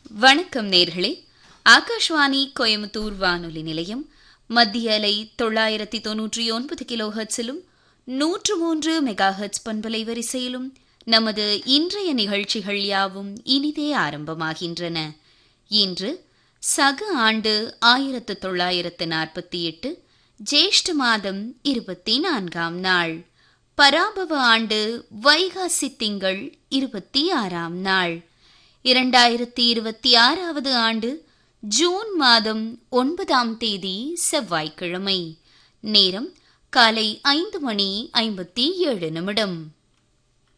வணக்கம் நேர்களே ஆகாஷ்வாணி கோயம்புத்தூர் வானொலி நிலையம் மத்திய அலை தொள்ளாயிரத்தி தொன்னூற்றி ஒன்பது கிலோ ஹெர்ட்ஸிலும் நூற்று மூன்று மெகா ஹெர்ட்ஸ் பண்பலை வரிசையிலும் நமது இன்றைய நிகழ்ச்சிகள் யாவும் இனிதே ஆரம்பமாகின்றன இன்று சக ஆண்டு ஆயிரத்து தொள்ளாயிரத்து நாற்பத்தி எட்டு ஜேஷ்ட மாதம் இருபத்தி நான்காம் நாள் பராபவ ஆண்டு வைகாசி திங்கள் இருபத்தி ஆறாம் நாள் இரண்டாயிரத்தி இருபத்தி ஆறாவது ஆண்டு ஜூன் மாதம் ஒன்பதாம் தேதி செவ்வாய்க்கிழமை நேரம் காலை ஐந்து மணி ஐம்பத்தி ஏழு நிமிடம்